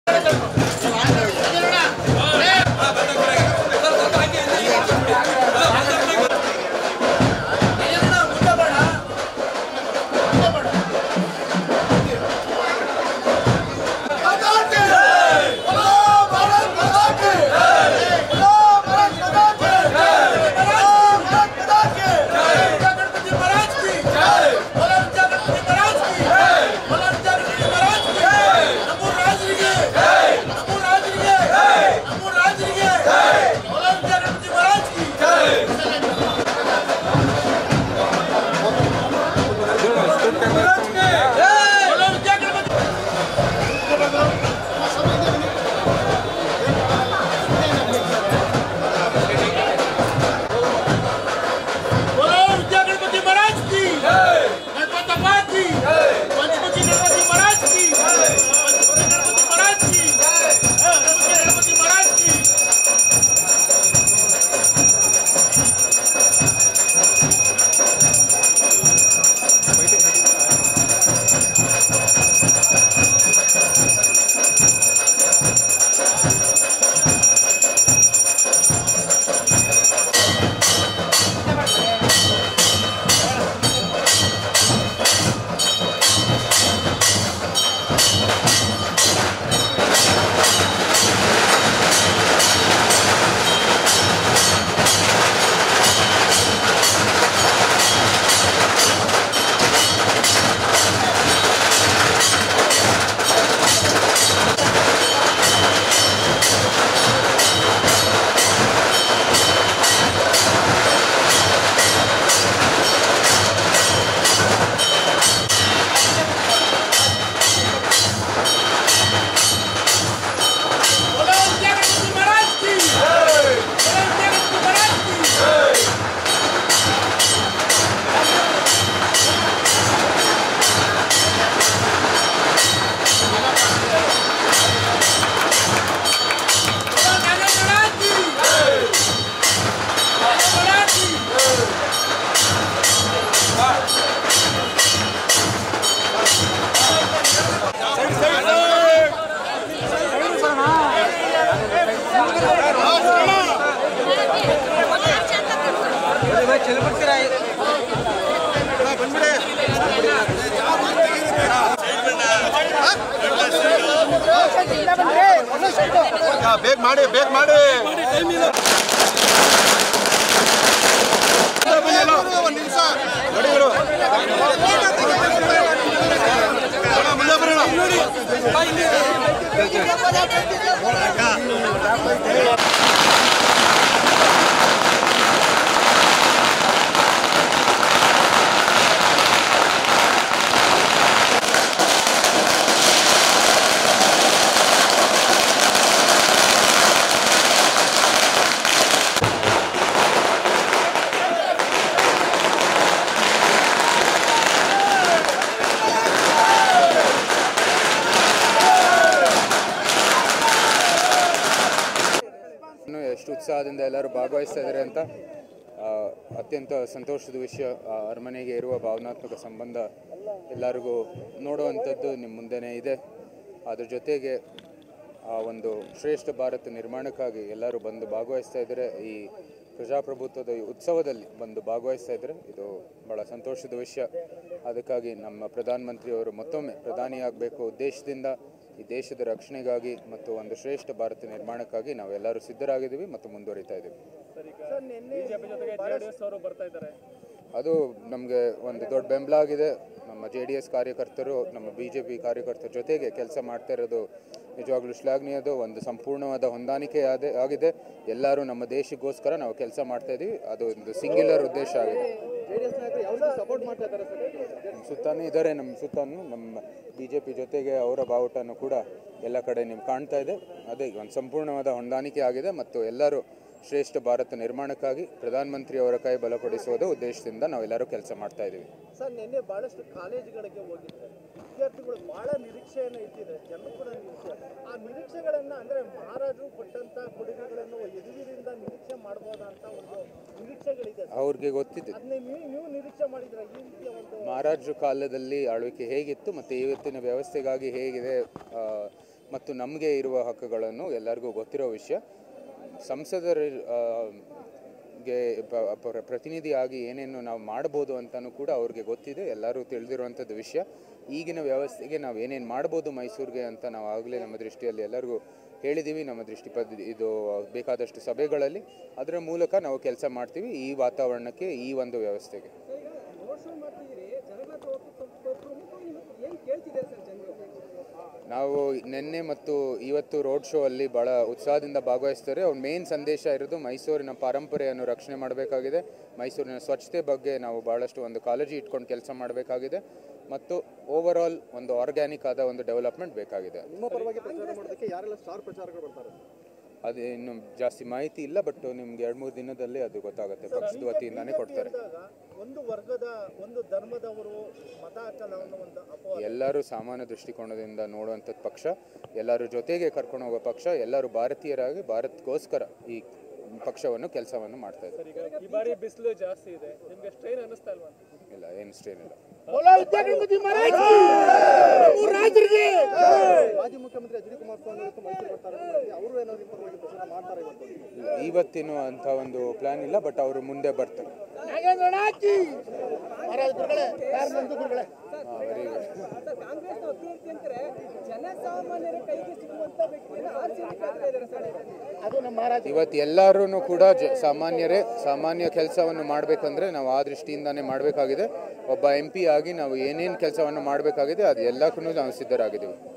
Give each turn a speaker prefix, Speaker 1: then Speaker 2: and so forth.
Speaker 1: गणपति महाराज की गणपति बाबा की पंचमुखी गणपति महाराज की पंचमुखी गणपति महाराज की पंचमुखी गणपति महाराज की बोलो विद्या गणपति महाराज की बोलो विद्या गणपति महाराज की बोलो नागेश महाराज की नागेश महाराज की
Speaker 2: ಬೇಗ ಮಾಡಿ ಬೇಗ ಮಾಡಿ ಗಾಡಿಗಳು. ಬರೋಣ, ಮುಂದೆ ಬರೋಣ.
Speaker 3: ಇನ್ನು ಎಷ್ಟು ಉತ್ಸಾಹದಿಂದ ಎಲ್ಲರೂ ಭಾಗವಹಿಸ್ತಾ ಇದ್ದಾರೆ ಅಂತ ಆ, ಅತ್ಯಂತ ಸಂತೋಷದ ವಿಷಯ ಆ ಅರಮನೆಗೆ ಇರುವ ಭಾವನಾತ್ಮಕ ಸಂಬಂಧ ಎಲ್ಲರಿಗೂ ನೋಡುವಂಥದ್ದು ನಿಮ್ಮ ಮುಂದೆನೇ ಇದೆ ಅದ್ರ ಜೊತೆಗೆ ಆ ಒಂದು ಶ್ರೇಷ್ಠ ಭಾರತ ನಿರ್ಮಾಣಕ್ಕಾಗಿ ಎಲ್ಲರೂ ಬಂದು ಭಾಗವಹಿಸ್ತಾ ಇದ್ದಾರೆ ಈ ಪ್ರಜಾಪ್ರಭುತ್ವದ ಈ ಉತ್ಸವದಲ್ಲಿ ಬಂದು ಭಾಗವಹಿಸ್ತಾ ಇದ್ದಾರೆ ಇದು ಭಾಳ ಸಂತೋಷದ ವಿಷಯ ಅದಕ್ಕಾಗಿ ನಮ್ಮ ಪ್ರಧಾನಮಂತ್ರಿಯವರು ಮತ್ತೊಮ್ಮೆ ಪ್ರಧಾನಿಯಾಗಬೇಕು ಉದ್ದೇಶದಿಂದ ಈ ದೇಶದ ರಕ್ಷಣೆಗಾಗಿ ಮತ್ತು ಒಂದು ಶ್ರೇಷ್ಠ ಭಾರತ ನಿರ್ಮಾಣಕ್ಕಾಗಿ ನಾವೆಲ್ಲರೂ ಸಿದ್ಧರಾಗಿದ್ದೀವಿ ಮತ್ತು ಮುಂದುವರಿತಾ ಇದ್ದೀವಿ ಅದು ನಮಗೆ ಒಂದು ದೊಡ್ಡ ಬೆಂಬಲ ಆಗಿದೆ ನಮ್ಮ ಜೆ ಡಿ ಎಸ್ ಕಾರ್ಯಕರ್ತರು ನಮ್ಮ ಬಿ ಜೆ ಪಿ ಕಾರ್ಯಕರ್ತರ ಜೊತೆಗೆ ಕೆಲಸ ಮಾಡ್ತಾ ಇರೋದು ನಿಜವಾಗ್ಲೂ ಶ್ಲಾಘನೀಯದು ಒಂದು ಸಂಪೂರ್ಣವಾದ ಹೊಂದಾಣಿಕೆ ಆದ ಆಗಿದೆ ಎಲ್ಲರೂ ನಮ್ಮ ದೇಶಕ್ಕೋಸ್ಕರ ನಾವು ಕೆಲಸ ಮಾಡ್ತಾ ಇದ್ದೀವಿ ಅದು ಒಂದು ಸಿಂಗ್ಯುಲರ್ ಉದ್ದೇಶ ಆಗಿದೆ ನಮ್ಮ ಸುತ್ತಾನು ಇದ್ದಾರೆ ನಮ್ಮ ಸುತ್ತಾನು ನಮ್ಮ ಬಿ ಜೆ ಪಿ ಜೊತೆಗೆ ಅವರ ಬಾವುಟನು ಕೂಡ ಎಲ್ಲ ಕಡೆ ನಿಮ್ಗೆ ಕಾಣ್ತಾ ಇದೆ ಅದೇ ಒಂದು ಸಂಪೂರ್ಣವಾದ ಹೊಂದಾಣಿಕೆ ಆಗಿದೆ ಮತ್ತು ಎಲ್ಲರೂ ಶ್ರೇಷ್ಠ ಭಾರತ ನಿರ್ಮಾಣಕ್ಕಾಗಿ ಪ್ರಧಾನಮಂತ್ರಿ ಅವರ ಕೈ ಬಲಪಡಿಸುವುದ ಉದ್ದೇಶದಿಂದ ನಾವೆಲ್ಲರೂ ಕೆಲಸ ಮಾಡ್ತಾ ಇದ್ದೀವಿ
Speaker 4: ಸರ್ ನಿನ್ನೆ ಬಹಳಷ್ಟು ಕಾಲೇಜುಗಳಿಗೆ ಹೋಗಿದ್ರೆ ವಿದ್ಯಾರ್ಥಿಗಳು ಬಹಳ ನಿರೀಕ್ಷೆಯನ್ನು ಇಟ್ಟಿದ್ದಾರೆ ಜನರು ಕೂಡ ನಿರೀಕ್ಷೆ ಆ ನಿರೀಕ್ಷೆಗಳನ್ನ ಅಂದ್ರೆ ಮಹಾರಾಜರು ಕೊಟ್ಟಂತ ಕೊಡುಗೆಗಳನ್ನು ಎದುರಿನಿಂದ ನಿರೀಕ್ಷೆ ಮಾಡ್ಬೋದಾ ಅಂತ ಒಂದು ನಿರೀಕ್ಷೆಗಳಿದೆ ಸರ್.
Speaker 3: ಅವ್ರಿಗೆ ಗೊತ್ತಿದೆ
Speaker 4: ಅದನ್ನ ನೀವು ನೀವು ನಿರೀಕ್ಷೆ ಮಾಡಿದ್ರೆ ಈ ರೀತಿಯ ಒಂದು
Speaker 3: ಮಹಾರಾಜರ ಕಾಲದಲ್ಲಿ ಆಳ್ವಿಕೆ ಹೇಗಿತ್ತು ಮತ್ತು ಇವತ್ತಿನ ವ್ಯವಸ್ಥೆಗಾಗಿ ಹೇಗಿದೆ ಆ, ಮತ್ತು ನಮಗೆ ಇರುವ ಹಕ್ಕುಗಳನ್ನು ಎಲ್ಲರಿಗೂ ಗೊತ್ತಿರೋ ವಿಷಯ ಸಂಸದರ ಆ, ಗೆ ಪ- ಪ- ಪ್ರತಿನಿಧಿಯಾಗಿ ಏನೇನು ನಾವು ಮಾಡ್ಬೋದು ಅಂತಲೂ ಕೂಡ ಅವ್ರಿಗೆ ಗೊತ್ತಿದೆ ಎಲ್ಲರೂ ತಿಳಿದಿರುವಂಥದ್ದು ವಿಷಯ ಈಗಿನ ವ್ಯವಸ್ಥೆಗೆ ನಾವು ಏನೇನು ಮಾಡ್ಬೋದು ಮೈಸೂರಿಗೆ ಅಂತ ನಾವು ಆಗಲೇ ನಮ್ಮ ದೃಷ್ಟಿಯಲ್ಲಿ ಎಲ್ಲರಿಗೂ ಹೇಳಿದ್ದೀವಿ ನಮ್ಮ ದೃಷ್ಟಿ ಪದ್ ಇದು ಬೇಕಾದಷ್ಟು ಸಭೆಗಳಲ್ಲಿ ಅದರ ಮೂಲಕ ನಾವು ಕೆಲಸ ಮಾಡ್ತೀವಿ ಈ ವಾತಾವರಣಕ್ಕೆ ಈ ಒಂದು ವ್ಯವಸ್ಥೆಗೆ
Speaker 5: ರೋಡ್ ಶೋ ಮಾಡ್ತಿದ್ದೀರಿ ಜನಗಳ ಹತ್ರ ಹೋಗಿ ಸ್ವಲ್ಪ ಪ್ರಮುಖವಾಗಿ ನಿಮಗೆ ಏನು ಕೇಳ್ತಿದ್ದಾರೆ ಸರ್ ಜನರು
Speaker 3: ನಾವು ನಿನ್ನೆ ಮತ್ತು ಇವತ್ತು ರೋಡ್ ಶೋ ಅಲ್ಲಿ ಭಾಳ ಉತ್ಸಾಹದಿಂದ ಭಾಗವಹಿಸ್ತಾರೆ ಅವ್ರ ಮೇನ್ ಸಂದೇಶ ಇರೋದು ಮೈಸೂರಿನ ಪರಂಪರೆಯನ್ನು ರಕ್ಷಣೆ ಮಾಡಬೇಕಾಗಿದೆ ಮೈಸೂರಿನ ಸ್ವಚ್ಛತೆ ಬಗ್ಗೆ ನಾವು ಭಾಳಷ್ಟು ಒಂದು ಕಾಳಜಿ ಇಟ್ಕೊಂಡು ಕೆಲಸ ಮಾಡಬೇಕಾಗಿದೆ ಮತ್ತು ಓವರ್ ಆಲ್ ಒಂದು ಆರ್ಗ್ಯಾನಿಕ್ ಆದ ಒಂದು ಡೆವಲಪ್ಮೆಂಟ್ ಬೇಕಾಗಿದೆ
Speaker 4: ನಿಮ್ಮ ಪರವಾಗಿ ಪ್ರಚಾರ ಮಾಡೋದಕ್ಕೆ ಯಾರೆಲ್ಲ ಸ್ಟಾರ್ ಪ್ರಚಾರಗಳು ಬರ್ತಾರೆ
Speaker 3: ಅದು ಇನ್ನು ಜಾಸ್ತಿ ಮಾಹಿತಿ ಇಲ್ಲ ಬಟ್ ನಿಮ್ಗೆ ಎರಡು ಮೂರು ದಿನದಲ್ಲಿ ಅದು ಗೊತ್ತಾಗುತ್ತೆ ಪಕ್ಷದ ವತಿಯಿಂದಾನೇ ಕೊಡ್ತಾರೆ
Speaker 4: ಅಂದಾಗ ಒಂದು ವರ್ಗದ ಒಂದು ಧರ್ಮದವರು ಮತ ಹಾಕಲ್ಲ ಅನ್ನೋ ಒಂದು ಅಪವಾದ
Speaker 3: ಎಲ್ಲರೂ ಸಾಮಾನ್ಯ ದೃಷ್ಟಿಕೋನದಿಂದ ನೋಡುವಂಥದ್ದು ಪಕ್ಷ ಎಲ್ಲರೂ ಜೊತೆಗೆ ಕರ್ಕೊಂಡು ಹೋಗೋ ಪಕ್ಷ ಎಲ್ಲರೂ ಭಾರತೀಯರಾಗಿ ಭಾರತಕ್ಕೋಸ್ಕರ ಈ ಪಕ್ಷವನ್ನು ಕೆಲಸವನ್ನು ಮಾಡ್ತಾ ಇದ್ದಾರೆ
Speaker 5: ಈಗ ಈ ಬಾರಿ ಬಿಸಿಲು ಜಾಸ್ತಿ ಇದೆ ನಿಮಗೆ ಸ್ಟ್ರೈನ್ ಅನ್ನಿಸ್ತಾ ಇಲ್ವಾ
Speaker 3: ಇಲ್ಲ ಏನು ಸ್ಟ್ರೇನ್ ಇಲ್ಲ
Speaker 1: बोलो विद्या गणपति महाराज की ಮೂರು ರಾಜರಿಗೆ
Speaker 4: ಮಾಜಿ ಮುಖ್ಯಮಂತ್ರಿ ಎಚ್ ಡಿ ಕುಮಾರಸ್ವಾಮಿ ಇವತ್ತು ಮೈಸೂರು ಬರ್ತಾರೆ ಅವರು ಏನಾದ್ರು ನಿಮ್ಮ ಪರವಾಗಿ ಪ್ರಚಾರ ಮಾಡ್ತಾರೆ ಇವತ್ತು
Speaker 3: ಇಲ್ಲ, ಇವತ್ತಿನ ಅಂತ ಒಂದು ಪ್ಲಾನ್ ಇಲ್ಲ ಬಟ್ ಅವರು ಮುಂದೆ ಬರ್ತಾರೆ
Speaker 1: ನಾಗೇಂದ್ರ ನಾಕಿ ಮಹಾರಾಜ ಗುರುಗಳೇ ಯಾರು ನಂದು ಗುರುಗಳೇ
Speaker 3: ವೆರಿ ಗುಡ್
Speaker 5: ಸರ್ ಕಾಂಗ್ರೆಸ್ನ ಅಭ್ಯರ್ಥಿ ಅಂತಾರೆ ಜನಸಾಮಾನ್ಯರ ಕೈಗೆ ಸಿಗುವಂತ ವ್ಯಕ್ತಿಯನ್ನು ಆರಿಸಿ ಇದ್ದಾರೆ ಸರ್
Speaker 1: ಅದು ನಮ್ಮ ಮಹಾರಾಜ
Speaker 3: ಇವತ್ತು ಎಲ್ಲರೂ ಕೂಡ ಜ ಸಾಮಾನ್ಯರೇ ಸಾಮಾನ್ಯ ಕೆಲಸವನ್ನು ಮಾಡಬೇಕಂದ್ರೆ ನಾವು ಆ ದೃಷ್ಟಿಯಿಂದಾನೇ ಮಾಡಬೇಕಾಗಿದೆ ಒಬ್ಬ ಎಂ ಪಿ ಆಗಿ ನಾವು ಏನೇನು ಕೆಲಸವನ್ನು ಮಾಡಬೇಕಾಗಿದೆ ಅದು ಎಲ್ಲಕ್ಕೂ ನಾವು ಸಿದ್ಧರಾಗಿದ್ದೀವಿ